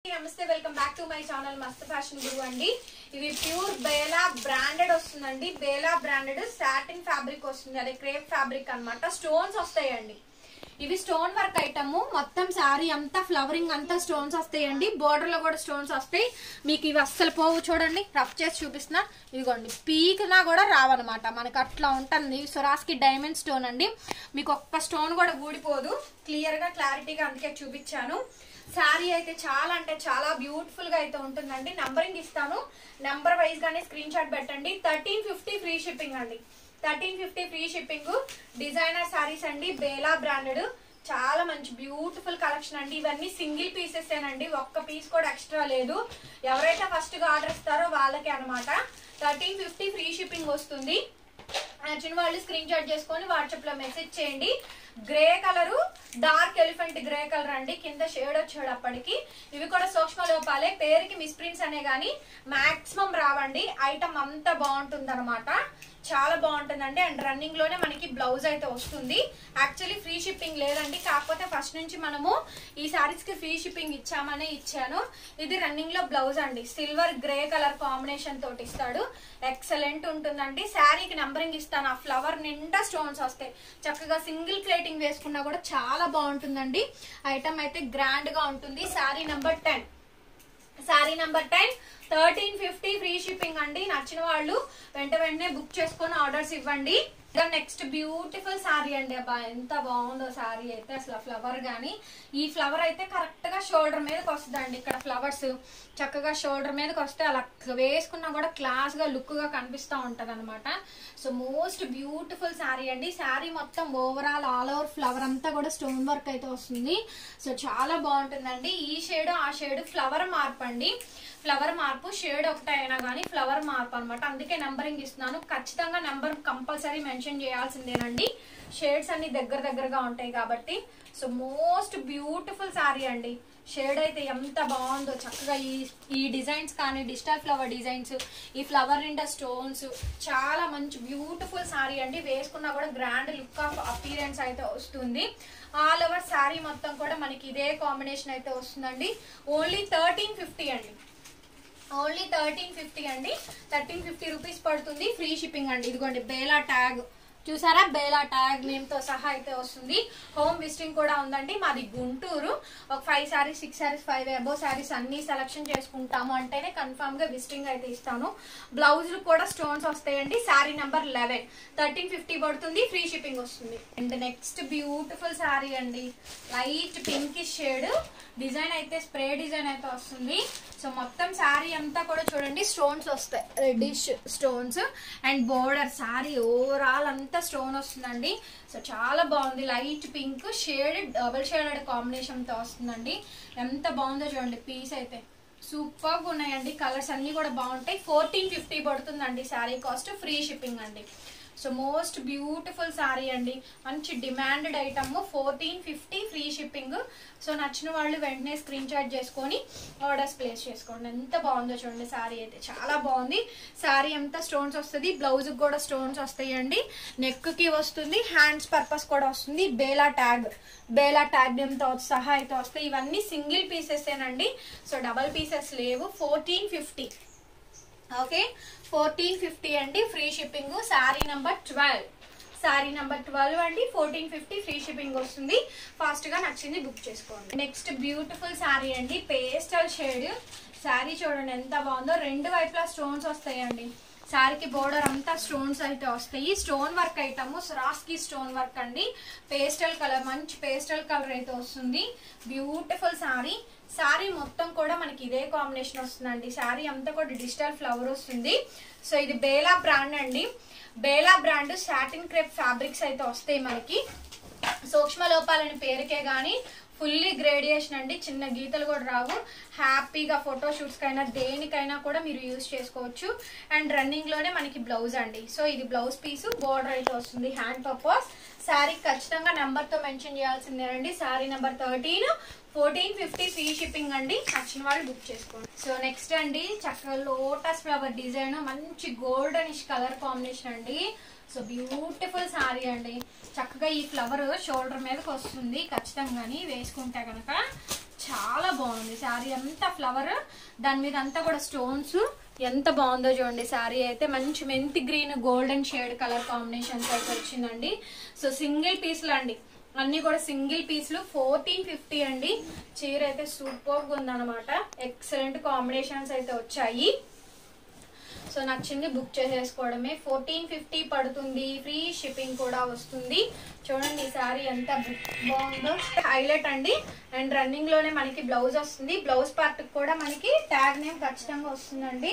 నమస్తే welcome back to my channel Mast Fashion Guru అండి ఇవి ప్యూర్ బేలా బ్రాండెడ్ వస్తుందండి బేలా బ్రాండెడ్ సాటిన్ ఫ్యాబ్రిక్ వస్తుంది అదే క్రేప్ ఫ్యాబ్రిక్ అన్నమాట స్టోన్స్ వస్తాయండి ఇవి స్టోన్ వర్క్ ఐటమ్ మొత్తం శారీ అంతా ఫ్లవరింగ్ అంతా స్టోన్స్ వస్తాయండి బోర్డర్ లో కూడా స్టోన్స్ వస్తాయి మీకు ఇవి అస్సలు పోవు చూడండి రఫ్ చేసి చూపిస్తున్నా ఇదిగోండి పీకినా కూడా రావన్నమాట మనకి అట్లా ఉంటుంది సురాస్కి డైమండ్ స్టోన్ అండి మీకు ఒక్క స్టోన్ కూడా ఊడిపోదు క్లియర్ గా క్లారిటీగా అందుకే చూపించాను శారీ అయితే చాలా అంటే చాలా బ్యూటిఫుల్ గా అయితే ఉంటుందండి నంబరింగ్ ఇస్తాను నంబర్ వైజ్ గానే స్క్రీన్ షాట్ పెట్టండి థర్టీన్ ఫిఫ్టీ ఫ్రీ షిప్పింగ్ అండి thirteen fifty free shipping designer saris అండి బేలా బ్రాండెడ్ చాలా మంచి బ్యూటిఫుల్ కలెక్షన్ అండి ఇవన్నీ సింగిల్ పీసెస్ ఏనండి ఒక్క పీస్ కూడా ఎక్స్ట్రా లేదు ఎవరైతే ఫస్ట్ గా ఆర్డర్ ఇస్తారో వాళ్ళకే అనమాట థర్టీన్ ఫిఫ్టీ ఫ్రీ షిప్పింగ్ వస్తుంది నచ్చిన వాళ్ళు స్క్రీన్ షాట్ చేసుకొని వాట్సాప్ లో మెసేజ్ చేయండి grey colour dark elephant grey colour అండి కింద షేడ్ వచ్చాడు అప్పటికి ఇవి కూడా సూక్ష్మ లోపాలే పేరుకి మిస్ప్రింట్స్ అనే గానీ మాక్సిమం రావండి ఐటమ్ అంతా బాగుంటుంది అనమాట చాలా బాగుంటుందండి అండ్ రన్నింగ్ లోనే మనకి బ్లౌజ్ అయితే వస్తుంది యాక్చువల్లీ ఫ్రీ షిప్పింగ్ లేదండి కాకపోతే ఫస్ట్ నుంచి మనము ఈ సారీస్ కి ఫ్రీ షిప్పింగ్ ఇచ్చామనే ఇచ్చాను ఇది రన్నింగ్ లో బ్లౌజ్ అండి సిల్వర్ గ్రే కలర్ కాంబినేషన్ తోటి ఇస్తాడు ఎక్సలెంట్ ఉంటుందండి శారీకి నంబరింగ్ ఇస్తాను ఆ ఫ్లవర్ నిండా స్టోన్స్ వస్తాయి చక్కగా సింగిల్ ప్లేటింగ్ వేసుకున్నా కూడా చాలా బాగుంటుందండి ఐటమ్ అయితే గ్రాండ్ గా ఉంటుంది sari number ten sari number ten thirteen fifty free shipping అండి నచ్చిన వాళ్ళు వెంట వెంటనే బుక్ చేసుకొని ఆర్డర్స్ ఇవ్వండి నెక్స్ట్ బ్యూటిఫుల్ శారీ అండి అబ్బా ఎంత బాగుందో శారీ అయితే అసలు ఫ్లవర్ గానీ ఈ ఫ్లవర్ అయితే కరెక్ట్ గా షోల్డర్ మీదకి వస్తుందండి ఇక్కడ ఫ్లవర్స్ చక్కగా షోల్డర్ మీదకి వస్తే అలా వేసుకున్నా కూడా క్లాస్ గా లుక్ గా కనిపిస్తూ ఉంటది అనమాట సో మోస్ట్ బ్యూటిఫుల్ శారీ అండి శారీ మొత్తం ఓవరాల్ ఆల్ ఓవర్ ఫ్లవర్ అంతా కూడా స్టోన్ వర్క్ అయితే వస్తుంది సో చాలా బాగుంటుందండి ఈ షేడ్ ఆ షేడ్ ఫ్లవర్ మార్పు అండి ఫ్లవర్ మార్పు షేడ్ ఒకటే అయినా కానీ ఫ్లవర్ మార్పు అనమాట అందుకే నెంబరింగ్ ఇస్తున్నాను ఖచ్చితంగా నెంబర్ కంపల్సరీ మెన్షన్ చేయాల్సిందేనండి షేడ్స్ అన్ని దగ్గర దగ్గరగా ఉంటాయి కాబట్టి సో మోస్ట్ బ్యూటిఫుల్ శారీ అండి షేడ్ అయితే ఎంత బాగుందో చక్కగా ఈ ఈ డిజైన్స్ కానీ డిజిటల్ ఫ్లవర్ డిజైన్స్ ఈ ఫ్లవర్ నిండా స్టోన్స్ చాలా మంచి బ్యూటిఫుల్ శారీ అండి వేసుకున్నా కూడా గ్రాండ్ లుక్ ఆఫ్ అపీరెన్స్ అయితే వస్తుంది ఆల్ ఓవర్ శారీ మొత్తం కూడా మనకి ఇదే కాంబినేషన్ అయితే వస్తుందండి ఓన్లీ థర్టీన్ ఫిఫ్టీ అండి ఓన్లీ థర్టీన్ ఫిఫ్టీ అండి థర్టీన్ ఫిఫ్టీ రూపీస్ పడుతుంది ఫ్రీ షిప్పింగ్ అండి ఇదిగోండి బేలా ట్యాగ్ చూసారా బేలా ట్యాగ్ నేమ్ తో సహా అయితే వస్తుంది హోమ్ విజిటింగ్ కూడా ఉందండి మాది గుంటూరు ఒక five saris six saris five అబో సారీస్ అన్ని సెలెక్షన్ చేసుకుంటాము అంటేనే కన్ఫర్మ్ గా విజిటింగ్ అయితే ఇస్తాను బ్లౌజ్ కూడా స్టోన్స్ వస్తాయండి sari number eleven thirteen fifty పడుతుంది ఫ్రీ షిప్పింగ్ వస్తుంది అండ్ నెక్స్ట్ బ్యూటిఫుల్ శారీ అండి లైట్ పింక్ షేడ్ డిజైన్ అయితే స్ప్రే డిజైన్ అయితే వస్తుంది సో మొత్తం శారీ అంతా కూడా చూడండి స్టోన్స్ వస్తాయి reddish stones and border sari overall అంతా స్టోన్ వస్తుందండి సో చాలా బాగుంది light pink shade double shaded combination తో వస్తుందండి ఎంత బాగుందో చూడండి పీస్ అయితే సూపర్ ఉన్నాయండి కలర్స్ అన్ని కూడా బాగుంటాయి ఫోర్టీన్ ఫిఫ్టీ పడుతుందండి శారీ కాస్ట్ ఫ్రీ షిప్పింగ్ అండి సో మోస్ట్ బ్యూటిఫుల్ శారీ అండి మంచి demanded item fourteen fifty free shipping so నచ్చిన వాళ్ళు వెంటనే స్క్రీన్ షాట్ చేసుకొని ఆర్డర్స్ ప్లేస్ చేసుకోండి ఎంత బాగుందో చూడండి శారీ అయితే చాలా బాగుంది శారీ అంతా స్టోన్స్ వస్తుంది బ్లౌజ్ కూడా స్టోన్స్ వస్తాయండి నెక్ కి వస్తుంది హ్యాండ్స్ పర్పస్ కూడా వస్తుంది బేలా ట్యాగ్ బేలా ట్యాగ్ తో సహా అయితే వస్తాయి ఇవన్నీ సింగిల్ పీసెస్ ఏనండి సో డబల్ పీసెస్ లేవు fourteen fifty okay fourteen fifty అండి free shipping sari number twelve sari number twelve అండి ఫోర్టీన్ ఫిఫ్టీ ఫ్రీ షిప్పింగ్ వస్తుంది ఫాస్ట్ గా నచ్చింది బుక్ చేసుకోండి నెక్స్ట్ బ్యూటిఫుల్ శారీ అండి పేస్టల్ షేడ్ శారీ చూడండి ఎంత బాగుందో రెండు వైపులా స్టోన్స్ వస్తాయండి శారీకి బోర్డర్ అంతా స్టోన్స్ అయితే వస్తాయి స్టోన్ వర్క్ ఐటమ్ రాస్కి స్టోన్ వర్క్ అండి పేస్టల్ కలర్ మంచి పేస్టల్ కలర్ అయితే వస్తుంది బ్యూటిఫుల్ శారీ శారీ మొత్తం కూడా మనకి ఇదే కాంబినేషన్ వస్తుందండి శారీ అంతా కూడా డిజిటల్ ఫ్లవర్ వస్తుంది సో ఇది బేలా బ్రాండ్ అండి Bela brand satin crepe fabrics అయితే వస్తాయి మనకి సూక్ష్మ లోపాలని పేరుకే గాని ఫుల్లీ గ్రేడియేషన్ అండి చిన్న గీతలు కూడా రావు హ్యాపీగా ఫోటో షూట్స్ కైనా దేనికైనా కూడా మీరు యూజ్ చేసుకోవచ్చు అండ్ రన్నింగ్ లోనే మనకి బ్లౌజ్ అండి సో ఇది బ్లౌజ్ పీస్ బోర్డర్ అయితే వస్తుంది హ్యాండ్ పర్పస్ శారీ ఖచ్చితంగా నెంబర్ తో మెన్షన్ చేయాల్సిందేనండి sari number thirteen fourteen fifty free shipping అండి నచ్చిన వాళ్ళు బుక్ చేసుకోండి సో నెక్స్ట్ అండి చక్కగా లోటస్ ఫ్లవర్ డిజైన్ మంచి గోల్డెనిష్ కలర్ కాంబినేషన్ అండి సో బ్యూటిఫుల్ శారీ అండి చక్కగా ఈ ఫ్లవర్ షోల్డర్ మీదకి వస్తుంది ఖచ్చితంగాని వేసుకుంటే కనుక చాలా బాగుంది శారీ అంతా ఫ్లవర్ దాని మీద అంతా కూడా స్టోన్స్ ఎంత బాగుందో చూడండి శారీ అయితే మంచి మెంతి green golden shade colour combinations అయితే వచ్చిందండి సో సింగిల్ పీస్లు అండి అన్ని కూడా సింగిల్ పీస్లు ఫోర్టీన్ ఫిఫ్టీ అండి చీర అయితే సూపర్ గా ఉందన్నమాట ఎక్సలెంట్ కాంబినేషన్స్ అయితే వచ్చాయి సో నచ్చింది బుక్ చేసేసుకోవడమే ఫోర్టీన్ ఫిఫ్టీ పడుతుంది ఫ్రీ షిప్పింగ్ కూడా వస్తుంది చూడండి ఈ సారీ ఎంత బాగుందో హైలైట్ అండి అండ్ రన్నింగ్ లోనే మనకి బ్లౌజ్ వస్తుంది బ్లౌజ్ పార్ట్ కూడా మనకి ట్యాగ్ నేమ్ ఖచ్చితంగా వస్తుందండి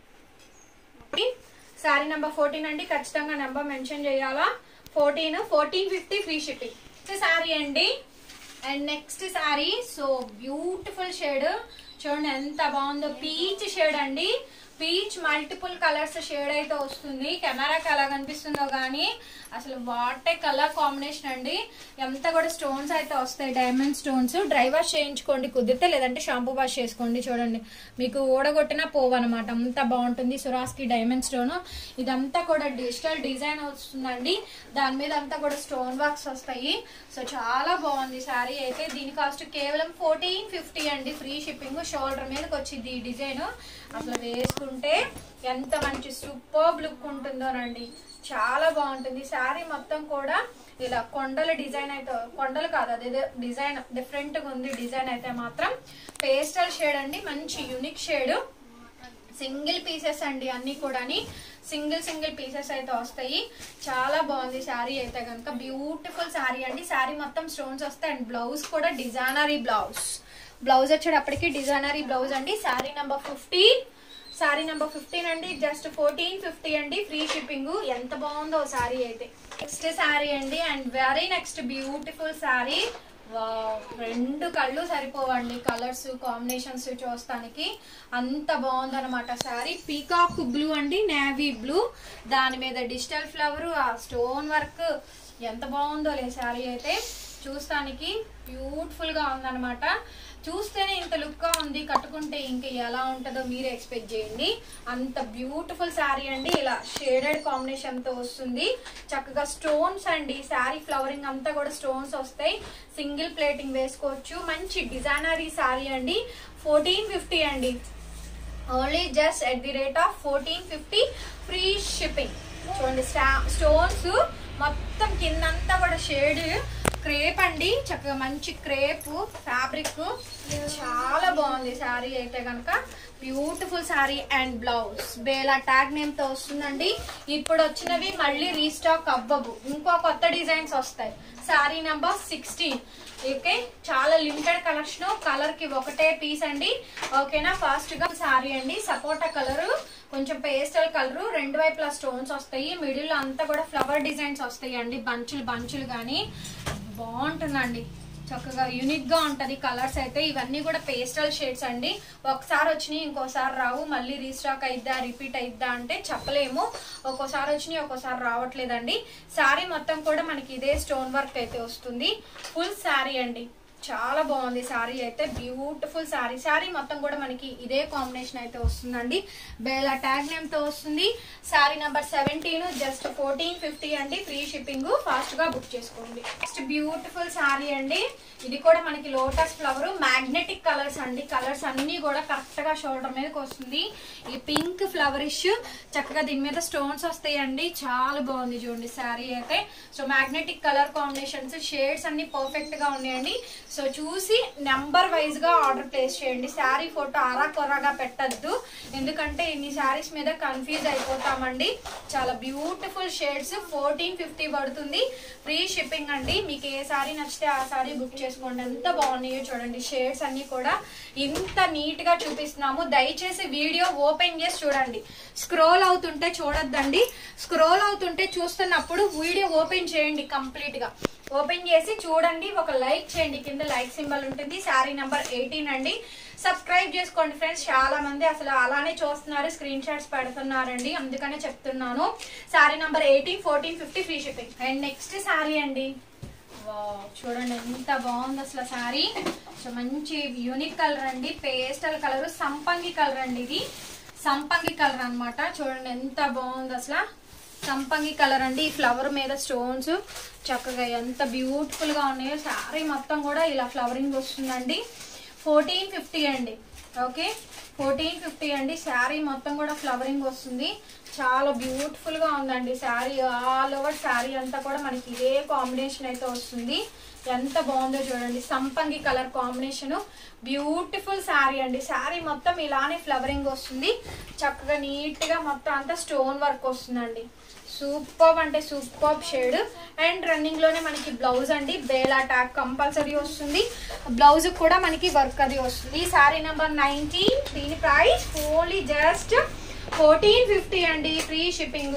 సారీ నెంబర్ ఫోర్టీన్ అండి ఖచ్చితంగా నెంబర్ మెన్షన్ చేయాలా fourteen fourteen fifty free shipping sari అండి and next sari so beautiful shade చూడండి ఎంత బాగుందో పీచ్ షేడ్ అండి పీచ్ మల్టిపుల్ కలర్స్ షేడ్ అయితే వస్తుంది కెమెరాకి ఎలా కనిపిస్తుందో కానీ అసలు వాటే కలర్ కాంబినేషన్ అండి ఎంత కూడా స్టోన్స్ అయితే వస్తాయి డైమండ్ స్టోన్స్ డ్రై వాష్ చేయించుకోండి కుదిరితే లేదంటే షాంపూ వాష్ చేసుకోండి చూడండి మీకు ఓడగొట్టినా పోవు అనమాట అంత బాగుంటుంది సురాస్కి డైమండ్ స్టోన్ ఇదంతా కూడా డిజిటల్ డిజైన్ వస్తుందండి దాని మీద అంతా కూడా స్టోన్ వర్క్స్ వస్తాయి సో చాలా బాగుంది శారీ అయితే దీని కాస్ట్ కేవలం ఫోర్టీన్ ఫిఫ్టీ అండి ఫ్రీ షిప్పింగ్ షోల్డర్ మీదకి వచ్చింది ఈ డిజైన్ అసలు వేసుకుంటే ఎంత మంచి సూపర్ లుక్ ఉంటుందోనండి చాలా బాగుంటుంది శారీ మొత్తం కూడా ఇలా కొండల డిజైన్ అయితే కొండలు కాదు అది డిజైన్ డిఫరెంట్ గా ఉంది డిజైన్ అయితే మాత్రం పేస్టల్ షేడ్ అండి మంచి యూనిక్ షేడ్ సింగిల్ పీసెస్ అండి అన్ని కూడాని సింగిల్ సింగిల్ పీసెస్ అయితే వస్తాయి చాలా బాగుంది శారీ అయితే కనుక బ్యూటిఫుల్ శారీ అండి శారీ మొత్తం స్టోన్స్ వస్తాయి అండ్ బ్లౌజ్ కూడా డిజైనరీ బ్లౌజ్ బ్లౌజ్ వచ్చేటప్పటికి డిజైనరీ బ్లౌజ్ అండి sari number fifteen sari number fifteen అండి జస్ట్ ఫోర్టీన్ ఫిఫ్టీ అండి ఫ్రీ షిప్పింగ్ ఎంత బాగుందో శారీ అయితే నెక్స్ట్ శారీ అండి and very next beautiful sari రెండు కళ్ళు సరిపోవండి కలర్స్ కాంబినేషన్స్ చూస్తానికి అంత బాగుందన్నమాట శారీ పీకాక్ బ్లూ అండి నేవీ బ్లూ దాని మీద డిజిటల్ ఫ్లవర్ ఆ స్టోన్ వర్క్ ఎంత బాగుందో లే శారీ అయితే చూస్తానికి బ్యూటిఫుల్ గా ఉందన్నమాట చూస్తేనే ఇంత లుక్ గా ఉంది కట్టుకుంటే ఇంకా ఎలా ఉంటుందో మీరే ఎక్స్పెక్ట్ చేయండి అంత బ్యూటిఫుల్ శారీ అండి ఇలా షేడెడ్ కాంబినేషన్ తో వస్తుంది చక్కగా స్టోన్స్ అండి శారీ ఫ్లవరింగ్ అంతా కూడా స్టోన్స్ వస్తాయి సింగిల్ ప్లేటింగ్ వేసుకోవచ్చు మంచి డిజైనరీ శారీ అండి ఫోర్టీన్ ఫిఫ్టీ అండి only just at the rate of fourteen fifty free shipping చూడండి స్టోన్స్ మొత్తం కిందంతా కూడా షేడ్ క్రేప్ అండి చక్కగా మంచి క్రేప్ ఫ్యాబ్రిక్ చాలా బాగుంది శారీ అయితే కనుక beautiful sari and blouse Bela tag name తో వస్తుందండి ఇప్పుడు వచ్చినవి మళ్ళీ రీస్టాక్ అవ్వవు ఇంకో కొత్త డిజైన్స్ వస్తాయి శారీ నెంబర్ సిక్స్టీన్ ఓకే చాలా లిమిటెడ్ కలెక్షన్ కలర్ కి ఒకటే పీస్ అండి ఓకేనా ఫాస్ట్ గా శారీ అండి సపోటా కలర్ కొంచెం పేస్టల్ కలర్ రెండు వైపులా స్టోన్స్ వస్తాయి మిడిల్ లో అంతా కూడా ఫ్లవర్ డిజైన్స్ వస్తాయి అండి బంచులు బంచులు గానీ బాగుంటుందండి చక్కగా యూనిక్ గా ఉంటది కలర్స్ అయితే ఇవన్నీ కూడా పేస్టల్ షేడ్స్ అండి ఒకసారి వచ్చినాయి ఇంకోసారి రావు మళ్ళీ రీస్టాక్ అయిద్దా రిపీట్ అయిద్దా అంటే చెప్పలేము ఒక్కోసారి వచ్చినాయి ఒక్కోసారి రావట్లేదండి శారీ మొత్తం కూడా మనకి ఇదే స్టోన్ వర్క్ అయితే వస్తుంది ఫుల్ శారీ అండి చాలా బాగుంది శారీ అయితే బ్యూటిఫుల్ శారీ శారీ మొత్తం కూడా మనకి ఇదే కాంబినేషన్ అయితే వస్తుందండి బేలా ట్యాగ్ నేమ్ తో వస్తుంది sari number seventeen just fourteen fifty అండి ఫ్రీ షిప్పింగ్ ఫాస్ట్ గా బుక్ చేసుకోండి నెక్స్ట్ బ్యూటిఫుల్ శారీ అండి ఇది కూడా మనకి లోటస్ ఫ్లవర్ మ్యాగ్నెటిక్ కలర్స్ అండి కలర్స్ అన్ని కూడా కరెక్ట్ గా షోల్డర్ మీదకి వస్తుంది ఈ పింక్ ఫ్లవరిష్ చక్కగా దీని మీద స్టోన్స్ వస్తాయండి చాలా బాగుంది చూడండి శారీ అయితే so magnetic colour combinations shades అన్ని పర్ఫెక్ట్ గా ఉన్నాయండి సో చూసి నెంబర్ వైజ్ గా ఆర్డర్ ప్లేస్ చేయండి శారీ ఫోటో ఆరా కొరగా పెట్టద్దు ఎందుకంటే ఇన్ని శారీస్ మీద కన్ఫ్యూజ్ అయిపోతామండి చాలా బ్యూటిఫుల్ షేడ్స్ ఫోర్టీన్ ఫిఫ్టీ పడుతుంది ఫ్రీ షిప్పింగ్ అండి మీకు ఏ శారీ నచ్చితే ఆ శారీ బుక్ చేసుకోండి ఎంత బాగున్నాయో చూడండి షేడ్స్ అన్ని కూడా ఇంత నీట్ గా చూపిస్తున్నాము దయచేసి వీడియో ఓపెన్ చేసి చూడండి స్క్రోల్ అవుతుంటే చూడొద్దండి స్క్రోల్ అవుతుంటే చూస్తున్నప్పుడు వీడియో ఓపెన్ చేయండి కంప్లీట్ గా ఓపెన్ చేసి చూడండి ఒక లైక్ చేయండి కింద లైక్ సింబల్ ఉంటుంది శారీ నెంబర్ ఎయిటీన్ అండి సబ్స్క్రైబ్ చేసుకోండి ఫ్రెండ్స్ చాలా మంది అసలు అలానే చూస్తున్నారు స్క్రీన్ షాట్స్ పెడుతున్నారండి అందుకనే చెప్తున్నాను sari number eighteen fourteen fifty free shipping and next sari అండి వావ్, చూడండి ఎంత బాగుంది అసలు శారీ సో మంచి యూనిక్ కలర్ అండి పేస్టల్ కలర్ సంపంగి కలర్ అండి ఇది సంపంగి కలర్ అన్నమాట చూడండి ఎంత బాగుంది అసలు సంపంగి కలర్ అండి ఈ ఫ్లవర్ మీద స్టోన్స్ చక్కగా ఎంత బ్యూటిఫుల్ గా ఉన్నాయో శారీ మొత్తం కూడా ఇలా ఫ్లవరింగ్ వస్తుందండి ఫోర్టీన్ ఫిఫ్టీ అండి ఓకే ఫోర్టీన్ ఫిఫ్టీ అండి శారీ మొత్తం కూడా ఫ్లవరింగ్ వస్తుంది చాలా బ్యూటిఫుల్ గా ఉందండి శారీ ఆల్ ఓవర్ శారీ అంతా కూడా మనకి ఇదే కాంబినేషన్ అయితే వస్తుంది ఎంత బాగుందో చూడండి సంపంగి కలర్ కాంబినేషన్ బ్యూటిఫుల్ శారీ అండి శారీ మొత్తం ఇలానే ఫ్లవరింగ్ వస్తుంది చక్కగా నీట్ గా మొత్తం అంతా స్టోన్ వర్క్ వస్తుందండి సూపర్ అంటే సూపర్ షేడ్ అండ్ రన్నింగ్ లోనే మనకి బ్లౌజ్ అండి బేలా ట్యాగ్ కంపల్సరీ వస్తుంది బ్లౌజ్ కూడా మనకి వర్క్ అది వస్తుంది శారీ నెంబర్ నైన్టీన్ దీని price only just fourteen fifty అండి ఫ్రీ షిప్పింగ్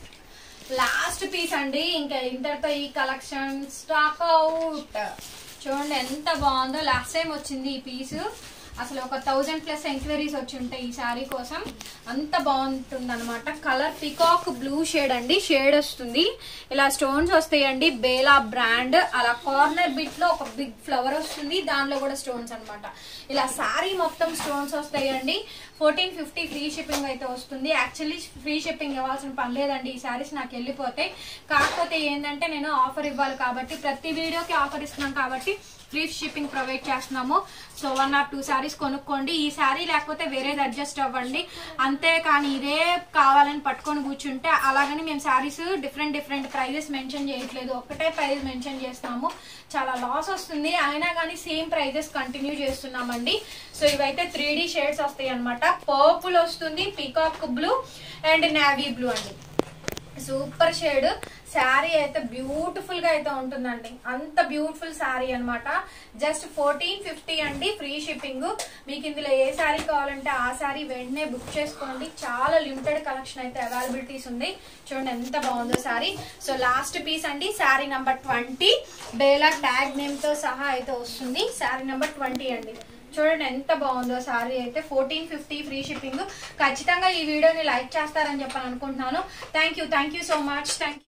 లాస్ట్ పీస్ అండి ఇంకా ఇంతటితో ఈ కలెక్షన్ స్టాక్ అవుట్ చూడండి ఎంత బాగుందో లాస్ట్ టైం వచ్చింది ఈ పీస్ అసలు ఒక థౌజండ్ ప్లస్ ఎంక్వైరీస్ వచ్చి ఉంటాయి ఈ శారీ కోసం అంత బాగుంటుంది అనమాట కలర్ పికాక్ బ్లూ షేడ్ అండి షేడ్ వస్తుంది ఇలా స్టోన్స్ వస్తాయండి బేలా బ్రాండ్ అలా కార్నర్ బిట్ లో ఒక బిగ్ ఫ్లవర్ వస్తుంది దానిలో కూడా స్టోన్స్ అన్నమాట ఇలా శారీ మొత్తం స్టోన్స్ వస్తాయండి ఫోర్టీన్ ఫిఫ్టీ ఫ్రీ షిప్పింగ్ అయితే వస్తుంది యాక్చువల్లీ ఫ్రీ షిప్పింగ్ ఇవ్వాల్సిన పని లేదండి ఈ శారీస్ నాకు వెళ్ళిపోతాయి కాకపోతే ఏంటంటే నేను ఆఫర్ ఇవ్వాలి కాబట్టి ప్రతి వీడియోకి ఆఫర్ ఇస్తున్నాం కాబట్టి ఫ్రీ షిప్పింగ్ ప్రొవైడ్ చేస్తున్నాము so one or two saris కొనుక్కోండి ఈ శారీ లేకపోతే వేరేది అడ్జస్ట్ అవ్వండి అంతే కానీ ఇదే కావాలని పట్టుకొని కూర్చుంటే అలాగని మేము saris different different prices mention చేయట్లేదు ఒకటే ప్రైస్ మెన్షన్ చేస్తున్నాము చాలా లాస్ వస్తుంది అయినా కానీ సేమ్ ప్రైజెస్ కంటిన్యూ చేస్తున్నామండి సో ఇవైతే త్రీ డి షేడ్స్ వస్తాయి అనమాట పర్పుల్ వస్తుంది peacock blue and navy blue అండి సూపర్ షేడ్ శారీ అయితే బ్యూటిఫుల్ గా అయితే ఉంటుందండి అంత బ్యూటిఫుల్ శారీ అన్నమాట జస్ట్ ఫోర్టీన్ ఫిఫ్టీ అండి ఫ్రీ షిప్పింగ్ మీకు ఇందులో ఏ శారీ కావాలంటే ఆ శారీ వెంటనే బుక్ చేసుకోండి చాలా లిమిటెడ్ కలెక్షన్ అయితే అవైలబిలిటీస్ ఉంది చూడండి ఎంత బాగుందో శారీ సో లాస్ట్ పీస్ అండి sari number twenty Bela tag name తో సహా అయితే వస్తుంది శారీ నెంబర్ ట్వంటీ అండి చూడండి ఎంత బాగుందో సారీ అయితే ఫోర్టీన్ ఫిఫ్టీ ఫ్రీ షిప్పింగ్ ఖచ్చితంగా ఈ వీడియోని లైక్ చేస్తారని చెప్పని అనుకుంటున్నాను thank you thank you so much thank